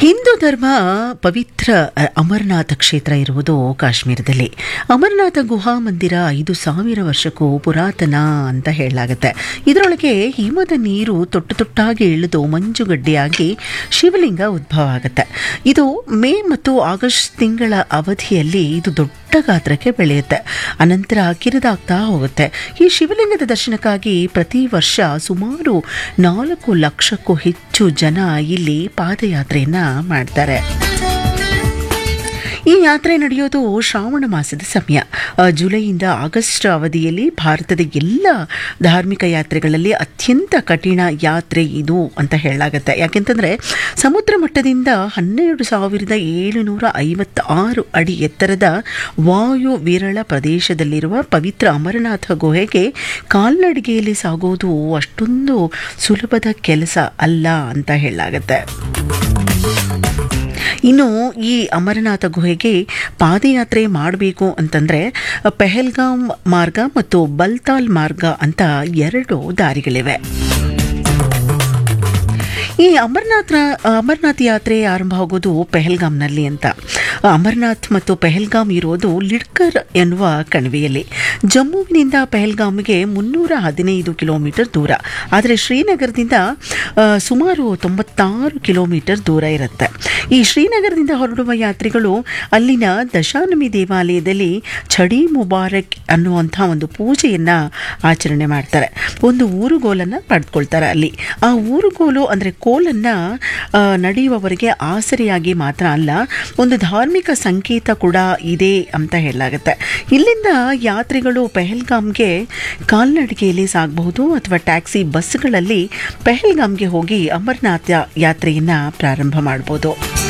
ಹಿಂದೂ ಧರ್ಮ ಪವಿತ್ರ ಅ, ಅಮರನಾಥ ಕ್ಷೇತ್ರ ಇರುವುದು ಕಾಶ್ಮೀರದಲ್ಲಿ ಅಮರನಾಥ ಗುಹಾ ಮಂದಿರ ಐದು ಸಾವಿರ ವರ್ಷಕ್ಕೂ ಪುರಾತನ ಅಂತ ಹೇಳಲಾಗುತ್ತೆ ಇದರೊಳಗೆ ಹಿಮದ ನೀರು ತೊಟ್ಟು ತೊಟ್ಟಾಗಿ ಇಳಿದು ಮಂಜುಗಡ್ಡೆಯಾಗಿ ಶಿವಲಿಂಗ ಉದ್ಭವ ಆಗುತ್ತೆ ಇದು ಮೇ ಮತ್ತು ಆಗಸ್ಟ್ ತಿಂಗಳ ಅವಧಿಯಲ್ಲಿ ಇದು ದೊಡ್ಡ ಗಾತ್ರಕ್ಕೆ ಬೆಳೆಯುತ್ತೆ ಅನಂತರ ಕಿರಿದಾಗ್ತಾ ಹೋಗುತ್ತೆ ಈ ಶಿವಲಿಂಗದ ದರ್ಶನಕ್ಕಾಗಿ ಪ್ರತಿ ವರ್ಷ ಸುಮಾರು ನಾಲ್ಕು ಲಕ್ಷಕ್ಕೂ ಹೆಚ್ಚು ಜನ ಇಲ್ಲಿ ಪಾದಯಾತ್ರೆಯನ್ನ ಮಾಡ್ತಾರೆ ಈ ಯಾತ್ರೆ ನಡೆಯೋದು ಶ್ರಾವಣ ಮಾಸದ ಸಮಯ ಆ, ಜುಲೈಯಿಂದ ಆಗಸ್ಟ್ ಅವಧಿಯಲ್ಲಿ ಭಾರತದ ಎಲ್ಲ ಧಾರ್ಮಿಕ ಯಾತ್ರೆಗಳಲ್ಲಿ ಅತ್ಯಂತ ಕಠಿಣ ಯಾತ್ರೆ ಇದು ಅಂತ ಹೇಳಲಾಗತ್ತೆ ಯಾಕೆಂತಂದರೆ ಸಮುದ್ರ ಮಟ್ಟದಿಂದ ಹನ್ನೆರಡು ಸಾವಿರದ ಏಳುನೂರ ಐವತ್ತಾರು ಅಡಿ ಎತ್ತರದ ವಾಯು ವಿರಳ ಪ್ರದೇಶದಲ್ಲಿರುವ ಪವಿತ್ರ ಅಮರನಾಥ ಗುಹೆಗೆ ಕಾಲ್ನಡಿಗೆಯಲ್ಲಿ ಸಾಗೋದು ಅಷ್ಟೊಂದು ಸುಲಭದ ಕೆಲಸ ಅಲ್ಲ ಅಂತ ಹೇಳಲಾಗತ್ತೆ ಇನ್ನು ಈ ಅಮರನಾಥ ಗುಹೆಗೆ ಪಾದಯಾತ್ರೆ ಮಾಡಬೇಕು ಅಂತಂದರೆ ಪೆಹಲ್ಗಾಮ್ ಮಾರ್ಗ ಮತ್ತು ಬಲ್ತಾಲ್ ಮಾರ್ಗ ಅಂತ ಎರಡು ದಾರಿಗಳಿವೆ ಈ ಅಮರನಾಥ ಅಮರನಾಥ್ ಯಾತ್ರೆ ಆರಂಭ ಆಗೋದು ಪೆಹಲ್ಗಾಮ್ನಲ್ಲಿ ಅಂತ ಅಮರನಾಥ್ ಮತ್ತು ಪೆಹಲ್ಗಾಮ್ ಇರೋದು ಲಿಡ್ಕರ್ ಎನ್ನುವ ಕಣಿವೆಯಲ್ಲಿ ಜಮ್ಮುವಿನಿಂದ ಪೆಹಲ್ಗಾಮ್ಗೆ ಮುನ್ನೂರ ಹದಿನೈದು ಕಿಲೋಮೀಟರ್ ದೂರ ಆದರೆ ಶ್ರೀನಗರದಿಂದ ಆ, ಸುಮಾರು ತೊಂಬತ್ತಾರು ಕಿಲೋಮೀಟರ್ ದೂರ ಇರುತ್ತೆ ಈ ಶ್ರೀನಗರದಿಂದ ಹೊರಡುವ ಯಾತ್ರಿಗಳು ಅಲ್ಲಿನ ದಶಾನಮಿ ದೇವಾಲಯದಲ್ಲಿ ಛಡಿ ಮುಬಾರಕ್ ಅನ್ನುವಂಥ ಒಂದು ಪೂಜೆಯನ್ನು ಆಚರಣೆ ಮಾಡ್ತಾರೆ ಒಂದು ಊರುಗೋಲನ್ನು ಪಡೆದುಕೊಳ್ತಾರೆ ಅಲ್ಲಿ ಆ ಊರುಗೋಲು ಅಂದರೆ ಕೋಲನ್ನು ಆ, ನಡೆಯುವವರಿಗೆ ಆಸರೆಯಾಗಿ ಮಾತ್ರ ಅಲ್ಲ ಒಂದು ಧಾರ್ಮಿಕ ಸಂಕೇತ ಕೂಡ ಇದೆ ಅಂತ ಹೇಳಲಾಗುತ್ತೆ ಇಲ್ಲಿಂದ ಯಾತ್ರಿಗಳು ಪೆಹಲ್ಗಾಮ್ಗೆ ಕಾಲ್ನಡಿಗೆಯಲ್ಲಿ ಸಾಗಬಹುದು ಅಥವಾ ಟ್ಯಾಕ್ಸಿ ಬಸ್ಗಳಲ್ಲಿ ಪೆಹಲ್ಗಾಮ್ಗೆ ಹೋಗಿ ಅಮರನಾಥ ಯಾತ್ರೆಯನ್ನು ಪ್ರಾರಂಭ ಮಾಡ್ಬೋದು